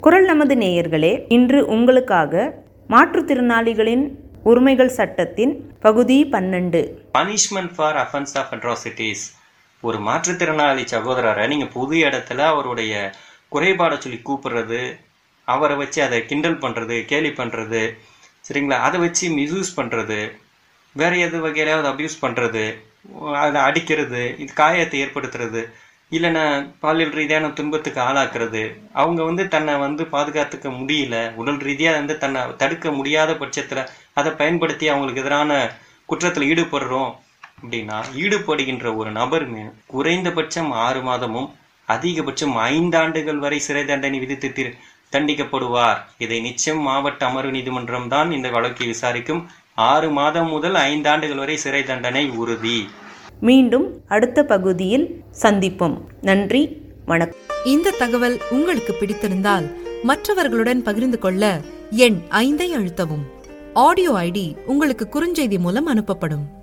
குரல் நமது நேயர்களே இன்று உங்களுக்காக மாற்றுத்திறனாளிகளின் உரிமைகள் சட்டத்தின் பகுதி பன்னெண்டு punishment for offence of atrocities ஒரு மாற்றுத்திறனாளி சகோதரரை நீங்கள் புது இடத்துல அவருடைய குறைபாடை சொல்லி கூப்பிடுறது அவரை வச்சு அதை கிண்டல் பண்ணுறது கேலி பண்ணுறது சரிங்களா அதை வச்சு மிஸ்யூஸ் பண்ணுறது வேற எது வகையிலாவது அப்யூஸ் பண்ணுறது அதை அடிக்கிறது இது காயத்தை ஏற்படுத்துறது இல்லைன்னா பாலியல் ரீதியான துன்பத்துக்கு ஆளாக்குறது அவங்க வந்து தன்னை வந்து பாதுகாத்துக்க முடியல உடல் ரீதியாக வந்து தன்னை தடுக்க முடியாத பட்சத்தில் அதை பயன்படுத்தி அவங்களுக்கு எதிரான குற்றத்தில் ஈடுபடுறோம் அப்படின்னா ஈடுபடுகின்ற ஒரு நபர் மீது குறைந்தபட்சம் ஆறு மாதமும் அதிகபட்சம் ஐந்தாண்டுகள் வரை சிறை தண்டனை விதித்து திரு- தண்டிக்கப்படுவார் இதை நிச்சயம் மாவட்ட அமர்வு நீதிமன்றம் தான் இந்த வழக்கை விசாரிக்கும் ஆறு மாதம் முதல் ஐந்தாண்டுகள் வரை சிறை தண்டனை உறுதி மீண்டும் அடுத்த பகுதியில் சந்திப்போம் நன்றி வணக்கம் இந்த தகவல் உங்களுக்கு பிடித்திருந்தால் மற்றவர்களுடன் பகிர்ந்து கொள்ள எண் ஐந்தை அழுத்தவும் ஆடியோ ஐடி உங்களுக்கு குறுஞ்செய்தி மூலம் அனுப்பப்படும்